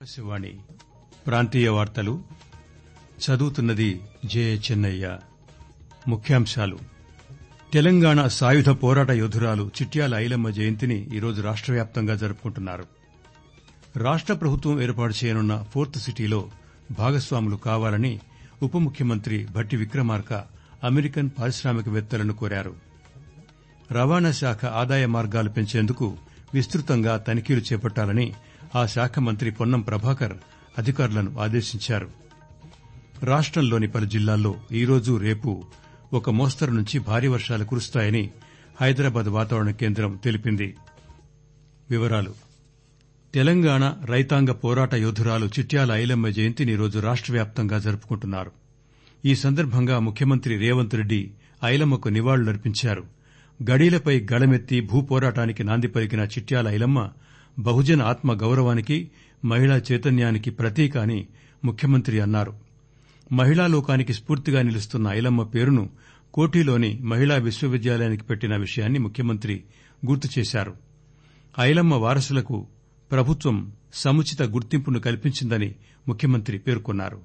ఆకాశవాణి ప్రాంతీయ వార్తలు చదువుతున్నది జే చెన్నయ్య ముఖ్యాంశాలు తెలంగాణ సాయుధ పోరాట యోధురాలు చిట్యాల ఐలమ్మ జయంతిని ఈరోజు రాష్ట వ్యాప్తంగా జరుపుకుంటున్నారు రాష్ట ప్రభుత్వం ఏర్పాటు చేయనున్న ఫోర్త్ సిటీలో భాగస్వాములు కావాలని ఉప ముఖ్యమంత్రి భట్టి విక్రమార్క అమెరికన్ పారిశ్రామికవేత్తలను కోరారు రవాణా శాఖ ఆదాయ మార్గాలు పెంచేందుకు విస్తృతంగా తనిఖీలు చేపట్టాలని ఆ శాఖ మంత్రి పొన్నం ప్రభాకర్ అధికారులను ఆదేశించారు రాష్టంలోని పలు జిల్లాల్లో ఈరోజు రేపు ఒక మోస్తరు నుంచి భారీ వర్షాలు కురుస్తాయని హైదరాబాద్ వాతావరణ కేంద్రం తెలిపింది వివరాలు తెలంగాణ రైతాంగ పోరాట యోధురాలు చిట్యాల ఐలమ్మ జయంతిని ఈరోజు రాష్ట వ్యాప్తంగా జరుపుకుంటున్నారు ఈ సందర్భంగా ముఖ్యమంత్రి రేవంత్ రెడ్డి ఐలమ్మకు నివాళులర్పించారు గడీలపై గళమెత్తి భూపోరాటానికి నాంది పలికిన చిట్యాల ఐలమ్మ బహుజన ఆత్మ గౌరవానికి మహిళా చైతన్యానికి ప్రతీక అని ముఖ్యమంత్రి అన్నారు మహిళా లోకానికి స్పూర్తిగా నిలుస్తున్న ఐలమ్మ పేరును కోఠీలోని మహిళా విశ్వవిద్యాలయానికి పెట్టిన విషయాన్ని ముఖ్యమంత్రి గుర్తు చేశారు ఐలమ్మ వారసులకు ప్రభుత్వం సముచిత గుర్తింపును కల్పించిందని ముఖ్యమంత్రి పేర్కొన్నారు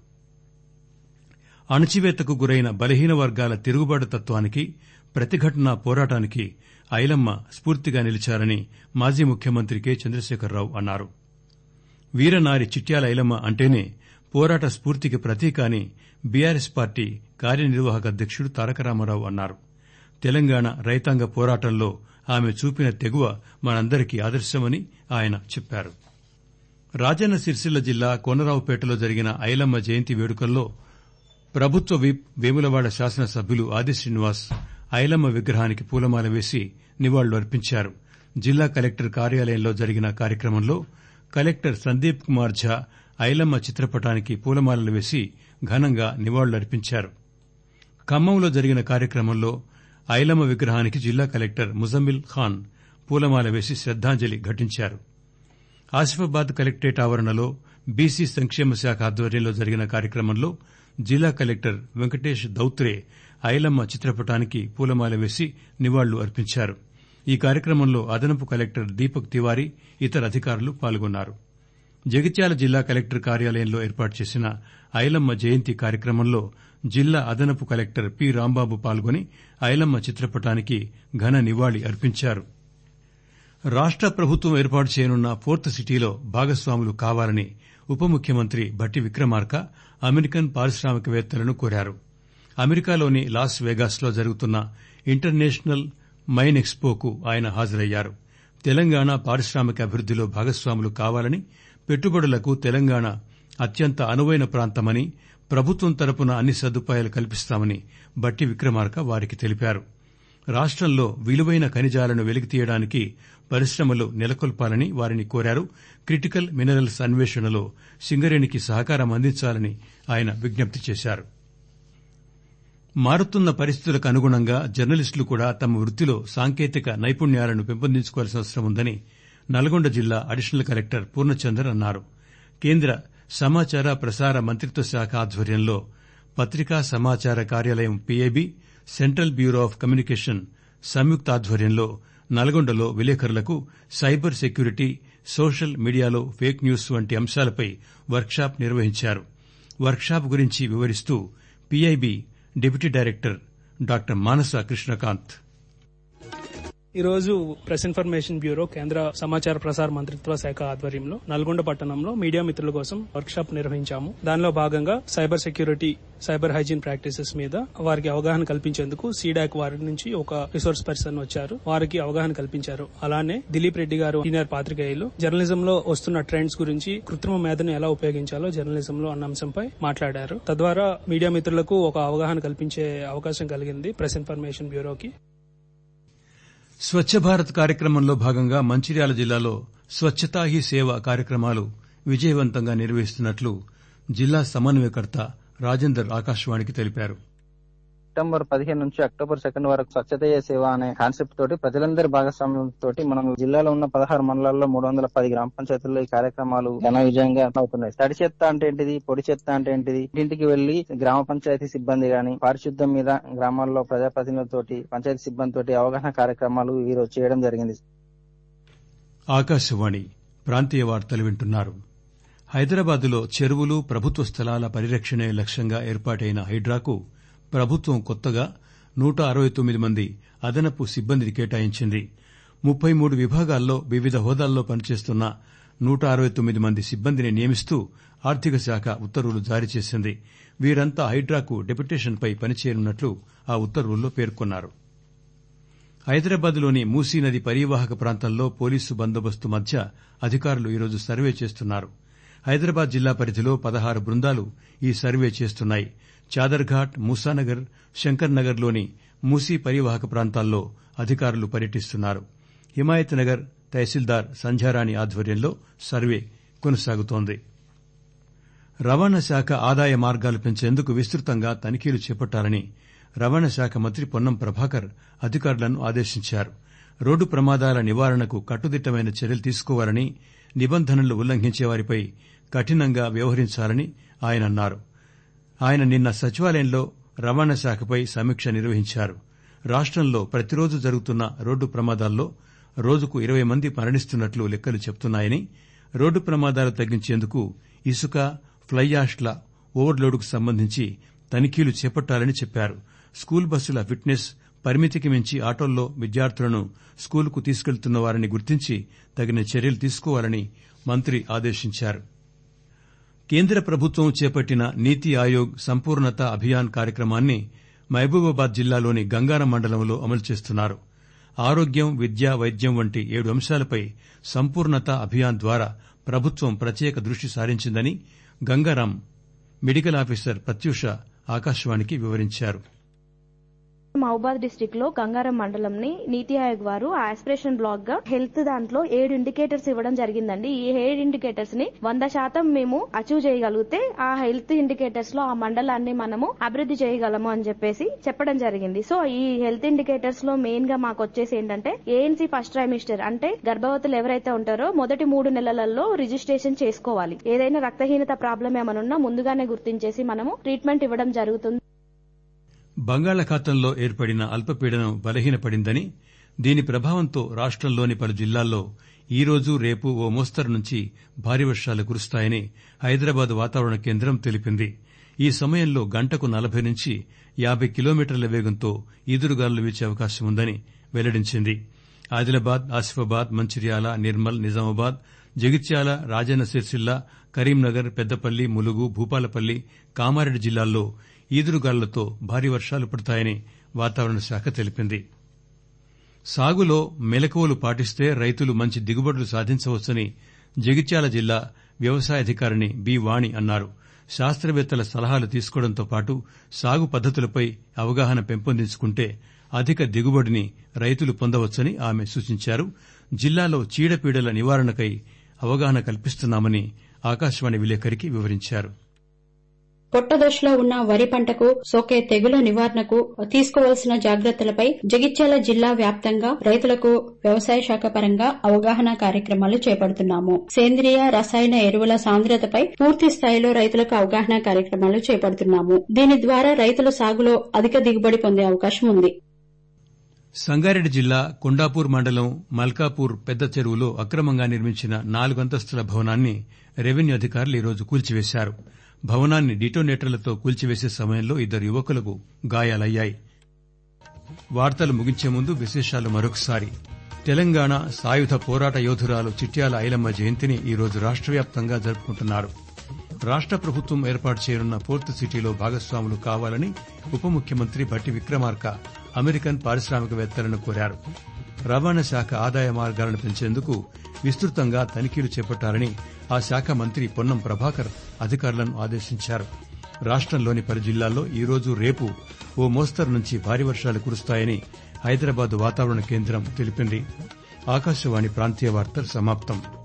అణచివేతకు గురైన బలహీన వర్గాల తిరుగుబాటు తత్వానికి ప్రతిఘటన పోరాటానికి ఐలమ్మ స్పూర్తిగా నిలిచారని మాజీ ముఖ్యమంత్రి కె చంద్రశేఖరరావు అన్నారు వీరనారి చిట్యాల ఐలమ్మ అంటేనే పోరాట స్పూర్తికి ప్రతీక అని బీఆర్ఎస్ పార్టీ కార్యనిర్వాహక అధ్యకుడు తారక రామారావు అన్నారు తెలంగాణ రైతాంగ పోరాటంలో ఆమె చూపిన తెగువ మనందరికీ ఆదర్శమని ఆయన చెప్పారు రాజన్న సిరిసిల్ల జిల్లా కోనరావుపేటలో జరిగిన ఐలమ్మ జయంతి వేడుకల్లో ప్రభుత్వ విప్ వేములవాడ శాసనసభ్యులు ఆది శ్రీనివాస్ ఐలమ్మ విగ్రహానికి పూలమాల వేసి నివాళులర్పించారు జిల్లా కలెక్టర్ కార్యాలయంలో జరిగిన కార్యక్రమంలో కలెక్టర్ సందీప్ కుమార్ ఝా ఐలమ్మ చిత్రపటానికి పూలమాలలు వేసి ఘనంగా నివాళులర్పించారు ఖమ్మంలో జరిగిన కార్యక్రమంలో ఐలమ్మ విగ్రహానికి జిల్లా కలెక్టర్ ముజమ్మిల్ ఖాన్ పూలమాల వేసి శ్రద్దాంజలి ఘటించారు ఆసిఫాబాద్ కలెక్టరేట్ ఆవరణలో బీసీ సంక్షేమ శాఖ ఆధ్వర్యంలో జరిగిన కార్యక్రమంలో జిల్లా కలెక్టర్ వెంకటేష్ దౌత్రే ఐలమ్మ చిత్రపటానికి పూలమాల వేసి నివాళులు అర్పించారు ఈ కార్యక్రమంలో అదనపు కలెక్టర్ దీపక్ తివారీ ఇతర అధికారులు పాల్గొన్నారు జగిత్యాల జిల్లా కలెక్టర్ కార్యాలయంలో ఏర్పాటు చేసిన ఐలమ్మ జయంతి కార్యక్రమంలో జిల్లా అదనపు కలెక్టర్ పి రాంబాబు పాల్గొని ఐలమ్మ చిత్రపటానికి ఘన నివాళి అర్పించారు రాష్ట ప్రభుత్వం ఏర్పాటు చేయనున్న ఫోర్త్ సిటీలో భాగస్వాములు కావాలని ఉప ముఖ్యమంత్రి భట్టి విక్రమార్క అమెరికన్ పారిశ్రామికవేత్తలను కోరారు అమెరికాలోని లాస్ వేగాస్ లో జరుగుతున్న ఇంటర్నేషనల్ మైన్ ఎక్స్పోకు ఆయన హాజరయ్యారు తెలంగాణ పారిశ్రామిక అభివృద్దిలో భాగస్వాములు కావాలని పెట్టుబడులకు తెలంగాణ అత్యంత అనువైన ప్రాంతమని ప్రభుత్వం తరపున అన్ని సదుపాయాలు కల్పిస్తామని బట్టి విక్రమార్క వారికి తెలిపారు రాష్టంలో విలువైన ఖనిజాలను వెలికితీయడానికి పరిశ్రమలు నెలకొల్పాలని వారిని కోరారు క్రిటికల్ మినరల్స్ అన్వేషణలో సింగరేణికి సహకారం అందించాలని ఆయన విజ్ఞప్తి చేశారు మారుతున్న పరిస్థితులకు అనుగుణంగా జర్నలిస్టులు కూడా తమ వృత్తిలో సాంకేతిక నైపుణ్యాలను పెంపొందించుకోవాల్సిన అవసరం ఉందని నల్గొండ జిల్లా అడిషనల్ కలెక్టర్ పూర్ణచందర్ అన్నారు కేంద్ర సమాచార ప్రసార మంత్రిత్వ శాఖ ఆధ్వర్యంలో పత్రికా సమాచార కార్యాలయం PIB central bureau of communication సంయుక్తాధ్వర్యంలో నల్గొండలో విలేకరులకు సైబర్ సెక్యూరిటీ సోషల్ మీడియాలో ఫేక్ న్యూస్ వంటి అంశాలపై వర్క్షాప్ నిర్వహించారు వర్క్షాప్ గురించి వివరిస్తూ PIB deputy director doctor Manasa Krishnakant ఈ రోజు ప్రెస్ ఇన్ఫర్మేషన్ బ్యూరో కేంద్ర సమాచార ప్రసార మంత్రిత్వ శాఖ ఆధ్వర్యంలో నల్గొండ పట్టణంలో మీడియా మిత్రుల కోసం వర్క్ షాప్ నిర్వహించాము దానిలో భాగంగా cyber security cyber hygiene practices మీద వారికి అవగాహన కల్పించేందుకు సీడాక్ వారి నుంచి ఒక రిసోర్స్ పర్సన్ వచ్చారు వారికి అవగాహన కల్పించారు అలానే దిలీప్ రెడ్డి గారు సీనియర్ పాత్రికేయులు జర్నలిజం లో వస్తున్న ట్రెండ్స్ గురించి కృత్రిమ మేధను ఎలా ఉపయోగించాలో జర్నలిజం లో అన్న అంశంపై మాట్లాడారు తద్వారా మీడియా మిత్రులకు ఒక అవగాహన కల్పించే అవకాశం కలిగింది ప్రెస్ ఇన్ఫర్మేషన్ బ్యూరోకి స్వచ్ఛ భారత్ కార్యక్రమంలో భాగంగా మంచిర్యాల జిల్లాలో స్వచ్ఛతా హీ సేవ కార్యక్రమాలు విజయవంతంగా నిర్వహిస్తున్నట్లు జిల్లా సమన్వయకర్త రాజేందర్ ఆకాశవాణికి తెలిపారు సెప్టెంబర్ పదిహేను నుంచి అక్టోబర్ సెకండ్ వరకు స్వచ్ఛతయ సేవ అనే కాన్సెప్ట్ తోటి ప్రజలందరి భాగస్వామ్యం తోటి మనం జిల్లాలో ఉన్న పదహారు మండలాల్లో మూడు వందల పది గ్రామ పంచాయతీల్లో ఈ కార్యక్రమాలు ఘన విజయంగా అవుతున్నాయి తడి చెత్త అంటే ఏంటిది పొడి చెత్త అంటే ఏంటిది ఇంటికి వెళ్లి గ్రామ పంచాయతీ సిబ్బంది గాని పారిశుద్ధ్యం మీద గ్రామాల్లో ప్రజాప్రతినిధులతోటి పంచాయతీ సిబ్బంది తోటి అవగాహన కార్యక్రమాలు ఈ రోజు చేయడం జరిగింది ఆకాశవాణి ప్రాంతీయ వార్తలు వింటున్నారు హైదరాబాద్లో చెరువులు ప్రభుత్వ స్థలాల పరిరక్షణే లక్ష్యంగా ఏర్పాటైన హైడ్రాకు ప్రభుత్వం కొత్తగా నూట అరవై తొమ్మిది మంది అదనపు సిబ్బందిని కేటాయించింది ముప్పై మూడు విభాగాల్లో వివిధ హోదాల్లో పనిచేస్తున్న నూట అరవై తొమ్మిది మంది సిబ్బందిని నియమిస్తూ ఆర్థిక శాఖ ఉత్తర్వులు జారీ చేసింది వీరంతా హైడ్రాకు డెప్యుటేషన్పై పనిచేయనున్నట్లు ఆ ఉత్తర్వుల్లో పేర్కొన్నారు హైదరాబాద్లోని మూసీ నది పరీవాహక ప్రాంతంలో పోలీసు బందోబస్తు మధ్య అధికారులు ఈరోజు సర్వే చేస్తున్నారు హైదరాబాద్ జిల్లా పరిధిలో పదహారు బృందాలు ఈ సర్వే చేస్తున్నాయి చాదర్ఘాట్ మూసానగర్ శంకర్ నగర్ లోని మూసీ పరీవాహక ప్రాంతాల్లో అధికారులు పర్యటిస్తున్నారు హిమాయత్ నగర్ తహసీల్దార్ సంధ్యారాణి ఆధ్వర్యంలో సర్వే కొనసాగుతోంది రవాణా శాఖ ఆదాయ మార్గాలు పెంచేందుకు విస్తృతంగా తనిఖీలు చేపట్టాలని రవాణా శాఖ మంత్రి పొన్నం ప్రభాకర్ అధికారులను ఆదేశించారు రోడ్డు ప్రమాదాల నివారణకు కట్టుదిట్టమైన చర్యలు తీసుకోవాలని నిబంధనలు ఉల్లంఘించే వారిపై కఠినంగా వ్యవహరించాలని ఆయన అన్నారు ఆయన నిన్న సచివాలయంలో రవాణా శాఖపై సమీక్ష నిర్వహించారు రాష్టంలో ప్రతిరోజు జరుగుతున్న రోడ్డు ప్రమాదాల్లో రోజుకు ఇరవై మంది మరణిస్తున్నట్లు లెక్కలు చెబుతున్నాయని రోడ్డు ప్రమాదాలు తగ్గించేందుకు ఇసుక ఫ్లై యాష్ల ఓవర్లోడ్కు సంబంధించి తనిఖీలు చేపట్టాలని చెప్పారు స్కూల్ బస్సుల ఫిట్నెస్ పరిమితికి మించి ఆటోల్లో విద్యార్థులను స్కూలుకు తీసుకెళ్తున్న వారిని గుర్తించి తగిన చర్యలు తీసుకోవాలని మంత్రి ఆదేశించారు కేంద్ర ప్రభుత్వం చేపట్టిన నీతి ఆయోగ్ సంపూర్ణత అభియాన్ కార్యక్రమాన్ని మహబూబాబాద్ జిల్లాలోని గంగారం మండలంలో అమలు చేస్తున్నారు ఆరోగ్యం విద్య వైద్యం వంటి ఏడు అంశాలపై సంపూర్ణత అభియాన్ ద్వారా ప్రభుత్వం ప్రత్యేక దృష్టి సారించిందని గంగారాం మెడికల్ ఆఫీసర్ ప్రత్యూష ఆకాశవాణికి వివరించారు మహబాద్ డిస్టిక్ లో గంగారం మండలంని నీతి ఆయోగ్ వారు ఆస్పిరేషన్ బ్లాక్ గా హెల్త్ దాంట్లో ఏడు ఇండికేటర్స్ ఇవ్వడం జరిగిందండి ఈ ఏడు ఇండికేటర్స్ ని వంద శాతం మేము అచీవ్ చేయగలిగితే ఆ హెల్త్ ఇండికేటర్స్ లో ఆ మండలాన్ని మనము అభివృద్ధి చేయగలము అని చెప్పేసి చెప్పడం జరిగింది సో ఈ హెల్త్ ఇండికేటర్స్ లో మెయిన్ గా మాకు వచ్చేసి ఏంటంటే ఏఎన్సీ ఫస్ట్ ట్రైమిస్టర్ అంటే గర్భవతులు ఎవరైతే ఉంటారో మొదటి మూడు నెలలలో రిజిస్ట్రేషన్ చేసుకోవాలి ఏదైనా రక్తహీనత ప్రాబ్లం ఏమైనా ఉన్నా ముందుగానే గుర్తించేసి మనము ట్రీట్మెంట్ ఇవ్వడం జరుగుతుంది బంగాళాఖాతంలో ఏర్పడిన అల్పపీడనం బలహీనపడిందని దీని ప్రభావంతో రాష్టంలోని పలు జిల్లాల్లో ఈరోజు రేపు ఓ మోస్తరు నుంచి భారీ వర్షాలు కురుస్తాయని హైదరాబాద్ వాతావరణ కేంద్రం తెలిపింది ఈ సమయంలో గంటకు నలభై నుంచి యాబై కిలోమీటర్ల వేగంతో ఈదురుగాలులు వీచే అవకాశం ఉందని వెల్లడించింది ఆదిలాబాద్ ఆసిఫాబాద్ మంచిర్యాల నిర్మల్ నిజామాబాద్ జగిత్యాల రాజన్న సిరిసిల్ల కరీంనగర్ పెద్దపల్లి ములుగు భూపాలపల్లి కామారెడ్డి జిల్లాల్లో ఈదురుగాలులతో భారీ వర్షాలు పడతాయని వాతావరణ శాఖ తెలిపింది సాగులో మెలకువలు పాటిస్తే రైతులు మంచి దిగుబడులు సాధించవచ్చని జగిత్యాల జిల్లా వ్యవసాయాధికారిణి బి వాణి అన్నారు శాస్త్రవేత్తల సలహాలు తీసుకోవడంతో పాటు సాగు పద్దతులపై అవగాహన పెంపొందించుకుంటే అధిక దిగుబడిని రైతులు పొందవచ్చని ఆమె సూచించారు జిల్లాలో చీడపీడల నివారణకై అవగాహన కల్పిస్తున్నామని ఆకాశవాణి విలేకరికి వివరించారు పొట్ట దశలో ఉన్న వరి పంటకు సోకే తెగుల నివారణకు తీసుకోవాల్సిన జాగ్రత్తలపై జగిత్యాల జిల్లా వ్యాప్తంగా రైతులకు వ్యవసాయ శాఖ పరంగా అవగాహన కార్యక్రమాలు చేపడుతున్నాము సేంద్రియ రసాయన ఎరువుల సాంద్రతపై పూర్తి స్థాయిలో రైతులకు అవగాహన కార్యక్రమాలు చేపడుతున్నాము దీని ద్వారా రైతులు సాగులో అధిక దిగుబడి పొందే అవకాశం ఉంది సంగారెడ్డి జిల్లా కొండాపూర్ మండలం మల్కాపూర్ పెద్ద చెరువులో అక్రమంగా నిర్మించిన నాలుగంతస్తుల భవనాన్ని రెవెన్యూ అధికారులు ఈరోజు కూల్చివేశారు భవనాన్ని డిటోనేటర్లతో కూల్చివేసే సమయంలో ఇద్దరు యువకులకు గాయాలయ్యాయి వార్తలు ముగించే ముందు విశేషాలు మరొకసారి తెలంగాణ సాయుధ పోరాట యోధురాలు చిట్యాల ఐలమ్మ జయంతిని ఈరోజు రాష్ట వ్యాప్తంగా జరుపుకుంటున్నారు రాష్ట ప్రభుత్వం ఏర్పాటు చేయనున్న ఫోర్త్ సిటీలో భాగస్వాములు కావాలని ఉప ముఖ్యమంత్రి భట్టి విక్రమార్క అమెరికన్ పారిశ్రామికవేత్తలను కోరారు రవాణా శాఖ ఆదాయ మార్గాలను పెంచేందుకు విస్తృతంగా తనిఖీలు చేపట్టాలని ఆ శాఖ మంత్రి పొన్నం ప్రభాకర్ అధికారులను ఆదేశించారు రాష్టంలోని పలు జిల్లాల్లో ఈరోజు రేపు ఓ మోస్తరు నుంచి భారీ వర్షాలు కురుస్తాయని హైదరాబాద్ వాతావరణ కేంద్రం తెలిపింది ఆకాశవాణి ప్రాంతీయ వార్తలు సమాప్తం